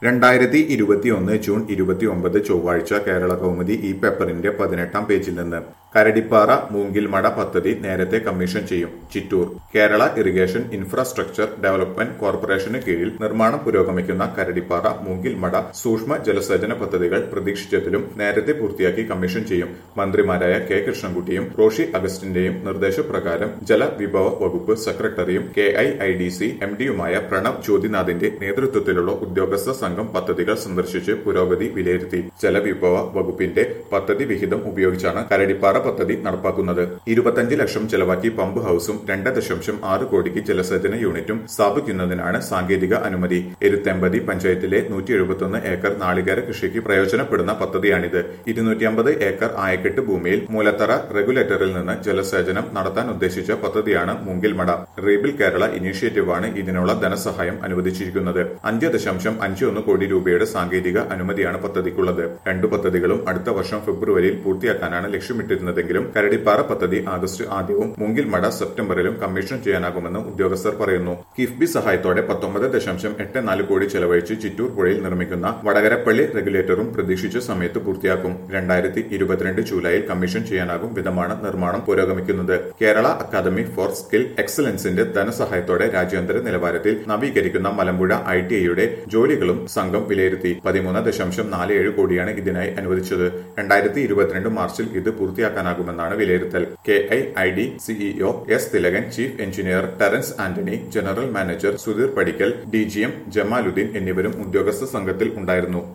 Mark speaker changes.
Speaker 1: രണ്ടായിരത്തി ഇരുപത്തിയൊന്ന് ജൂൺ ഇരുപത്തിയൊമ്പത് ചൊവ്വാഴ്ച കേരള കൗമുദി ഈ പേപ്പറിന്റെ പതിനെട്ടാം പേജിൽ നിന്ന് കരടിപ്പാറ മൂങ്കിൽമട പദ്ധതി നേരത്തെ കമ്മീഷൻ ചെയ്യും Chittur Kerala irrigation infrastructure development കോർപ്പറേഷന് കീഴിൽ നിർമ്മാണം പുരോഗമിക്കുന്ന കരടിപ്പാറ മൂങ്കിൽമട സൂക്ഷ്മ ജലസേചന പദ്ധതികൾ പ്രതീക്ഷിച്ചതിലും നേരത്തെ പൂർത്തിയാക്കി കമ്മീഷൻ ചെയ്യും മന്ത്രിമാരായ കെ കൃഷ്ണൻകുട്ടിയും റോഷി അഗസ്റ്റിന്റെയും നിർദ്ദേശപ്രകാരം ജലവിഭവ വകുപ്പ് സെക്രട്ടറിയും K I I D C M ഡിയുമായ പ്രണവ് ജ്യോതിനാഥിന്റെ നേതൃത്വത്തിലുള്ള ഉദ്യോഗസ്ഥ സംഘം പദ്ധതികൾ സന്ദർശിച്ച് പുരോഗതി വിലയിരുത്തി ജലവിഭവ വകുപ്പിന്റെ പദ്ധതി വിഹിതം ഉപയോഗിച്ചാണ് കരടിപ്പാറ പദ്ധതി നടപ്പാക്കുന്നത് ഇരുപത്തഞ്ച് ലക്ഷം ചെലവാക്കി പമ്പ് ഹൌസും രണ്ട് ദശാംശം ആറ് കോടിക്ക് ജലസേചന യൂണിറ്റും സ്ഥാപിക്കുന്നതിനാണ് സാങ്കേതിക അനുമതി എരുത്തെമ്പതി പഞ്ചായത്തിലെ നൂറ്റി എഴുപത്തൊന്ന് ഏക്കർ നാളികേര കൃഷിക്ക് പ്രയോജനപ്പെടുന്ന പദ്ധതിയാണിത് ഇരുന്നൂറ്റി അമ്പത് ഏക്കർ ആയക്കെട്ട് ഭൂമിയിൽ മൂലത്തറ റെഗുലേറ്ററിൽ നിന്ന് ജലസേചനം നടത്താൻ ഉദ്ദേശിച്ച പദ്ധതിയാണ് മൂങ്കിൽമട റീബിൽ കേരള ഇനീഷ്യേറ്റീവാണ് ഇതിനുള്ള ധനസഹായം അനുവദിച്ചിരിക്കുന്നത് അഞ്ച് ദശാംശം അഞ്ച് ഒന്ന് കോടി രൂപയുടെ സാങ്കേതിക അനുമതിയാണ് പദ്ധതിക്കുള്ളത് രണ്ടു പദ്ധതികളും അടുത്ത വർഷം ഫെബ്രുവരിയിൽ പൂർത്തിയാക്കാനാണ് ലക്ഷ്യമിട്ടിരുന്നതെങ്കിലും കരടിപ്പാറ പദ്ധതി ആഗസ്റ്റ് ആദ്യവും മൂങ്കിൽമട സെപ്റ്റംബറിലും കമ്മീഷൻ ചെയ്യാനാകുമെന്ന് ഉദ്യോഗസ്ഥർ പറയുന്നു കിഫ്ബി സഹായത്തോടെ പത്തൊമ്പത് ദശാംശം എട്ട് നാല് കോടി ചെലവഴിച്ച് ചിറ്റൂർ പുഴയിൽ നിർമ്മിക്കുന്ന വടകരപ്പള്ളി റെഗുലേറ്ററും പ്രതീക്ഷിച്ച സമയത്ത് പൂർത്തിയാക്കും രണ്ടായിരത്തി ഇരുപത്തിരണ്ട് ജൂലൈയിൽ കമ്മീഷൻ ചെയ്യാനാകും വിധമാണ് നിർമ്മാണം പുരോഗമിക്കുന്നത് കേരള അക്കാദമി ഫോർ സ്കിൽ എക്സലൻസിന്റെ ധനസഹായത്തോടെ രാജ്യാന്തര നിലവാരത്തിൽ നവീകരിക്കുന്ന മലമ്പുഴ ഐ ടി ഐയുടെ ജോലികളും സംഘം വിലയിരുത്തി പതിമൂന്ന് ദശാംശം നാല് ഏഴ് കോടിയാണ് ഇതിനായി അനുവദിച്ചത് രണ്ടായിരത്തി ഇരുപത്തിരണ്ട് മാർച്ചിൽ ഇത് പൂർത്തിയാക്കാനാകുമെന്നാണ് വിലയിരുത്തൽ K I I D CEO S Thilakan chief engineer Terence Antony general manager Sudheer Padikkal D G M Jamaluddin എന്നിവരും ഉദ്യോഗസ്ഥ സംഘത്തിൽ ഉണ്ടായിരുന്നു